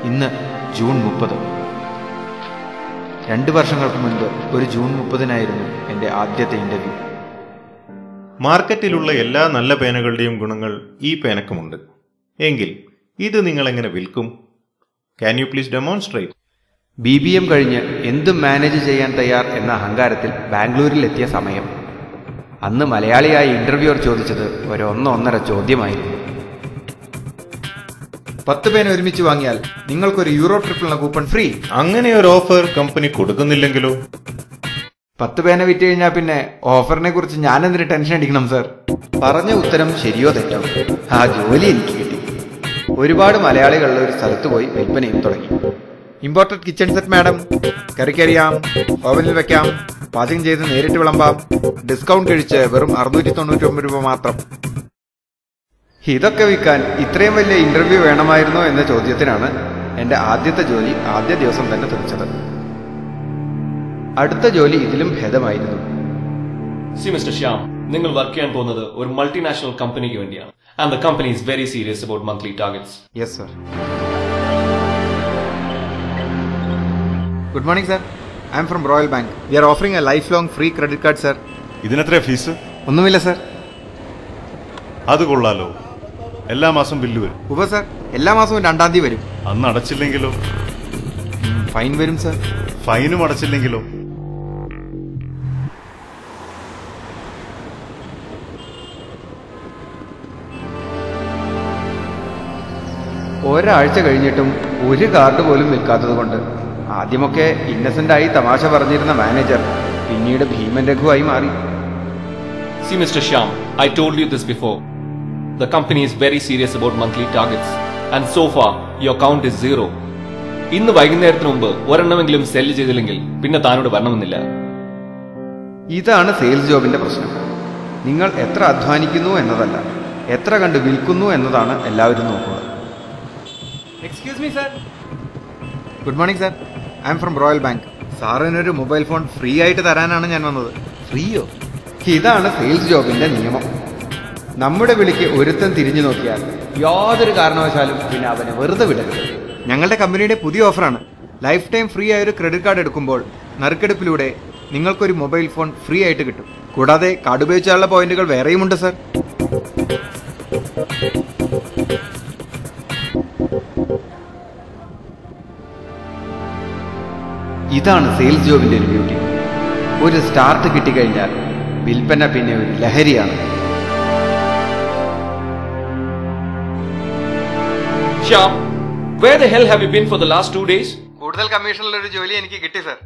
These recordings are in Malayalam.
ഇന്ന് ജൂൺ മുപ്പത് രണ്ട് വർഷങ്ങൾക്ക് മുൻപ് ഒരു ജൂൺ മുപ്പതിനായിരുന്നു എൻ്റെ ആദ്യത്തെ ഇൻ്റർവ്യൂ മാർക്കറ്റിലുള്ള എല്ലാ നല്ല പേനകളുടെയും ഗുണങ്ങൾ ഈ പേനക്കുമുണ്ട് എങ്കിൽ ഇത് നിങ്ങൾ എങ്ങനെ വിൽക്കും can you please demonstrate B B M കഴിഞ്ഞ് എന്തും മാനേജ് ചെയ്യാൻ തയ്യാർ എന്ന അഹങ്കാരത്തിൽ ബാംഗ്ലൂരിൽ എത്തിയ സമയം അന്ന് മലയാളിയായ ഇന്റർവ്യൂവർ ചോദിച്ചത് ഒരു ഒന്ന് ഒന്നര ചോദ്യമായിരുന്നു പത്ത് പേന ഒരുമിച്ച് വാങ്ങിയാൽ നിങ്ങൾക്കൊരു യൂറോ ട്രിപ്പിളിന് കൂപ്പൺ ഫ്രീ അങ്ങനെ ഒരു ഓഫർ കമ്പനി കൊടുക്കുന്നില്ലെങ്കിലോ പത്ത് പേന വിറ്റ് കഴിഞ്ഞാൽ പിന്നെ ഓഫറിനെ കുറിച്ച് ഞാനെന്തിന് ടെൻഷൻ അടിക്കണം സർ പറഞ്ഞ ഉത്തരം ശരിയോ തെറ്റോ ആ ജോലി എനിക്ക് കിട്ടി ഒരുപാട് മലയാളികളുടെ ഒരു സ്ഥലത്ത് പോയി വിൽപ്പനയും തുടങ്ങി ഇമ്പോർട്ടഡ് കിച്ചൺ സെറ്റ് മാഡം കറിക്കരിയാം ഓവനിൽ വെക്കാം പാചകം ചെയ്ത് നേരിട്ട് വിളമ്പാം ഡിസ്കൗണ്ട് കഴിച്ച് വെറും അറുന്നൂറ്റി തൊണ്ണൂറ്റി ഒമ്പത് രൂപ മാത്രം ഇതൊക്കെ വിൽക്കാൻ ഇത്രയും വലിയ ഇന്റർവ്യൂ വേണമായിരുന്നോ എന്ന ചോദ്യത്തിനാണ് എന്റെ ആദ്യത്തെ ജോലി ആദ്യ ദിവസം തന്നെ തെളിച്ചത് അടുത്ത ജോലി ഇതിലും ഭേദമായിരുന്നു സി മിസ്റ്റർ ശ്യാം നിങ്ങൾ വർക്ക് ചെയ്യാൻ പോകുന്നത് ഒരു മൾട്ടിനാഷണൽ കമ്പനിക്ക് വേണ്ടിയാണ് and the company is very serious about monthly targets yes sir good morning sir I'm from Royal Bank we are offering a life long free credit card sir ഇതിനെത്ര ഫീസ് ഒന്നുമില്ല സർ അത് കൊള്ളാലോ എല്ലാ മാസം ബില്ല് വരും ഉപ സർ എല്ലാ മാസവും രണ്ടാം തീയതി വരും അന്ന് അടച്ചില്ലെങ്കിലോ ഫൈൻ വരും സർ ഫൈനും അടച്ചില്ലെങ്കിലോ ഒരാഴ്ച കഴിഞ്ഞിട്ടും ഒരു കാർഡ് പോലും വിൽക്കാത്തത് കൊണ്ട് ആദ്യമൊക്കെ ഇന്നസെന്റ് ആയി തമാശ പറഞ്ഞിരുന്ന മാനേജർ പിന്നീട് ഭീമൻ രഘുവായി മാറി see mister Shyam I told you this before the company is very serious about monthly targets and so far your count is zero ഇന്ന് വൈകുന്നേരത്തിന് മുമ്പ് ഒരെണ്ണമെങ്കിലും സെല് ചെയ്തില്ലെങ്കിൽ പിന്നെ താനോട് വരണമെന്നില്ല ഇതാണ് സെയിൽസ് ജോബിന്റെ പ്രശ്നം നിങ്ങൾ എത്ര അധ്വാനിക്കുന്നു എന്നതല്ല എത്ര കണ്ട് വിൽക്കുന്നു എന്നതാണ് എല്ലാവരും നോക്കുക excuse me sir good morning sir I'm from Royal Bank സാറിനൊരു മൊബൈൽ ഫോൺ ഫ്രീ ആയിട്ട് തരാനാണ് ഞാൻ വന്നത് ഫ്രീയോ ഇതാണ് സെയിൽസ് ജോബിന്റെ നിയമം നമ്മുടെ വിളിക്ക് ഒരുത്തൻ തിരിഞ്ഞു നോക്കിയാൽ യാതൊരു കാരണവശാലും പിന്നെ അവനെ വെറുതെ വിടരുത് ഞങ്ങളുടെ കമ്പനിയുടെ പുതിയ ഓഫറാണ് ലൈഫ് ടൈം ഫ്രീ ആയ ഒരു ക്രെഡിറ്റ് കാർഡ് എടുക്കുമ്പോൾ നറുക്കെടുപ്പിലൂടെ നിങ്ങൾക്കൊരു മൊബൈൽ ഫോൺ ഫ്രീ ആയിട്ട് കിട്ടും കൂടാതെ കാർഡ് ഉപയോഗിച്ചാലുള്ള പോയിന്റുകൾ വേറെയുമുണ്ട് സർ ഇതാണ് സെയിൽസ് ജോബിന്റെ ഒരു ബ്യൂട്ടി ഒരു സ്റ്റാർട്ട് കിട്ടിക്കഴിഞ്ഞാൽ വിൽപ്പന പിന്നെ ഒരു ലഹരിയാണ് Shyam where the hell have you been for the last two days കൂടുതൽ കമ്മീഷനുള്ള ഒരു ജോലി എനിക്ക് കിട്ടി സർ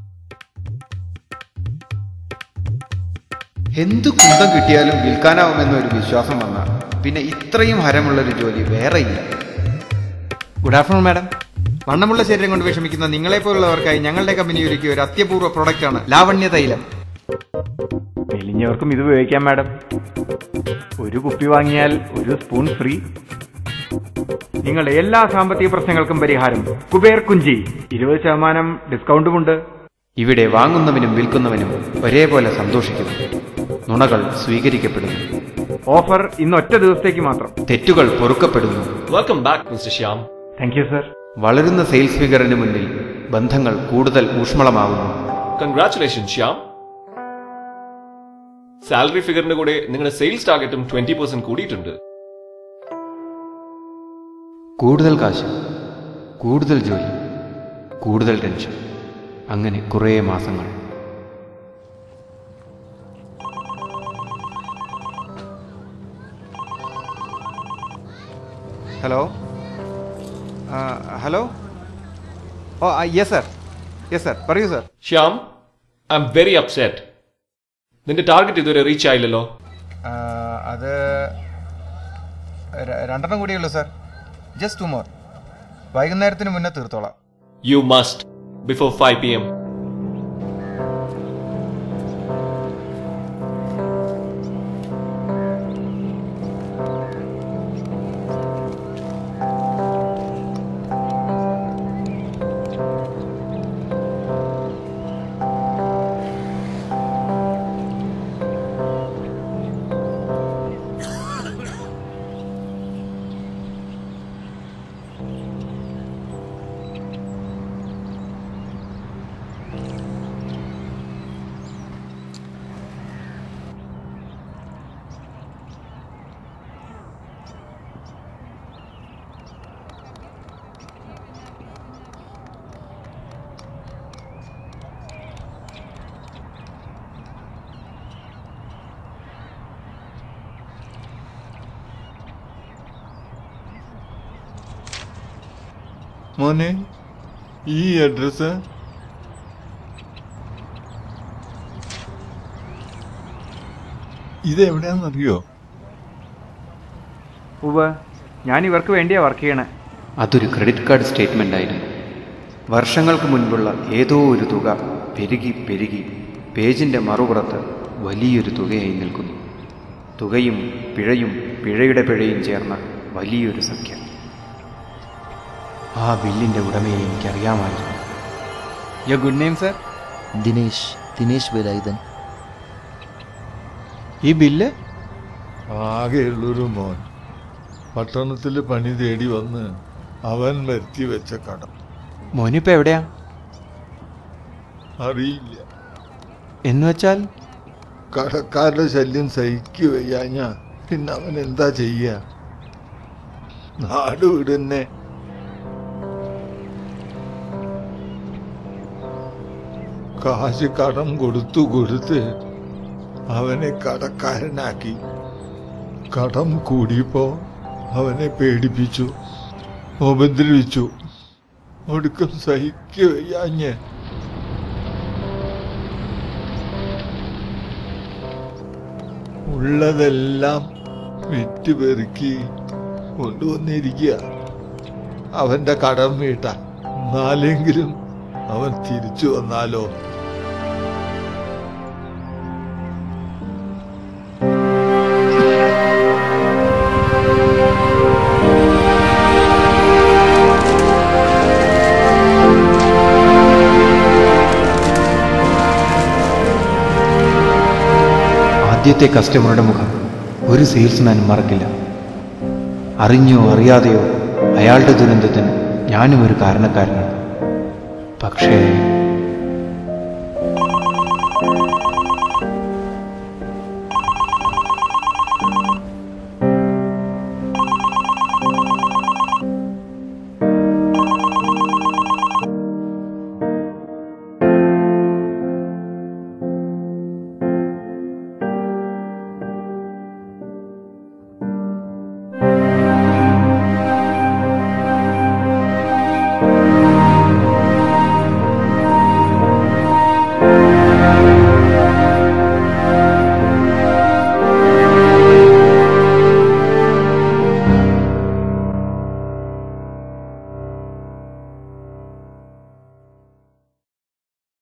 എന്തു കുന്തം കിട്ടിയാലും വിൽക്കാനാവുമെന്നൊരു വിശ്വാസം വന്നാൽ പിന്നെ ഇത്രയും ഹരമുള്ള ഒരു ജോലി വേറെ ഇല്ല ഗുഡ് ആഫ്റ്റർനൂൺ മാഡം വണ്ണമുള്ള ശരീരം കൊണ്ട് വിഷമിക്കുന്ന നിങ്ങളെ പോലുള്ളവർക്കായി ഞങ്ങളുടെ കമ്പനി ഒരുക്കിയ ഒരു അത്യപൂർവ്വ പ്രോഡക്റ്റ് ആണ് ലാവണ്യ തൈലം മെലിഞ്ഞവർക്കും ഇത് ഉപയോഗിക്കാം മാഡം ഒരു കുപ്പി വാങ്ങിയാൽ ഒരു സ്പൂൺ ഫ്രീ നിങ്ങളുടെ എല്ലാ സാമ്പത്തിക പ്രശ്നങ്ങൾക്കും പരിഹാരം കുബേർ കുഞ്ചി ഇരുപത് ശതമാനം ഡിസ്കൗണ്ടുമുണ്ട് ഇവിടെ വാങ്ങുന്നവനും വിൽക്കുന്നവനും ഒരേപോലെ സന്തോഷിക്കുന്നു നുണകൾ സ്വീകരിക്കപ്പെടുന്നു ഓഫർ ഇന്ന് ഒറ്റ ദിവസത്തേക്ക് മാത്രം തെറ്റുകൾ പൊറുക്കപ്പെടുന്നു welcome back mister Shyam thank you sir വളരുന്ന സെയിൽസ് ഫിഗറിന് മുന്നിൽ ബന്ധങ്ങൾ കൂടുതൽ ഊഷ്മളമാകുന്നു കൺഗ്രാറ്റുലേഷൻ ശ്യാം സാലറി ഫിഗറിന്റെ കൂടെ നിങ്ങളുടെ സെയിൽസ് ടാർഗറ്റും ട്വന്റി പെർസെന്റ് കൂടിയിട്ടുണ്ട് കൂടുതൽ കാശ് കൂടുതൽ ജോലി കൂടുതൽ ടെൻഷൻ അങ്ങനെ കുറേ മാസങ്ങൾ hello hello oh yes sir yes sir പറയൂ sir Shyam I'm very upset നിന്റെ ടാർഗറ്റ് ഇതുവരെ റീച്ച് ആയില്ലല്ലോ അത് രണ്ടെണ്ണം കൂടിയുള്ളൂ സർ ജസ്റ്റ് ടു മോർ വൈകുന്നേരത്തിന് മുന്നേ തീർത്തോളാം you must before five P M മോനെ ഈ അഡ്രസ് ഇതെവിടെയാണെന്നറിയോ ഉവ്വ് ഞാൻ ഇവർക്ക് വേണ്ടിയാ വർക്ക് ചെയ്യണേ അതൊരു ക്രെഡിറ്റ് കാർഡ് സ്റ്റേറ്റ്മെന്റ് ആയിരുന്നു വർഷങ്ങൾക്ക് മുൻപുള്ള ഏതോ ഒരു തുക പെരുകി പെരുകി പേജിന്റെ മറുപുറത്ത് വലിയൊരു തുകയായി നിൽക്കുന്നു തുകയും പിഴയും പിഴയുടെ പിഴയും ചേർന്ന വലിയൊരു സംഖ്യ ആ ബില്ലിന്റെ ഉടമയെ എനിക്കറിയാമായിരുന്നു your good name sir Dinesh Dinesh Velayudhan ഈ ബില്ല് ആകെയുള്ളൊരു മോൻ പട്ടണത്തിൽ പണി തേടി വന്ന് അവൻ വരുത്തി വെച്ച കടം മോനിപ്പോ എവിടെയാ അറിയില്ല എന്ന് വെച്ചാൽ കടക്കാരുടെ ശല്യം സഹിക്കുകയ്യാഞ്ഞ പിന്നെ അവൻ എന്താ ചെയ്യ നാട് വീടന്നെ കാശ് കടം കൊടുത്തു കൊടുത്ത് അവനെ കടക്കാരനാക്കി കടം കൂടിയപ്പോ അവനെ പേടിപ്പിച്ചു ഉപദ്രവിച്ചു ഒടുക്കം സഹിക്കുകയ്യാഞ്ഞ് ഉള്ളതെല്ലാം വിറ്റുപെറുക്കി കൊണ്ടുവന്നിരിക്കുക അവന്റെ കടം വീട്ടാൻ എന്നാലെങ്കിലും അവൻ തിരിച്ചു വന്നാലോ ആദ്യത്തെ കസ്റ്റമറുടെ മുഖം ഒരു സെയിൽസ്മാനും മറക്കില്ല അറിഞ്ഞോ അറിയാതെയോ അയാളുടെ ദുരന്തത്തിന് ഞാനും ഒരു കാരണക്കാരനാണ് പക്ഷേ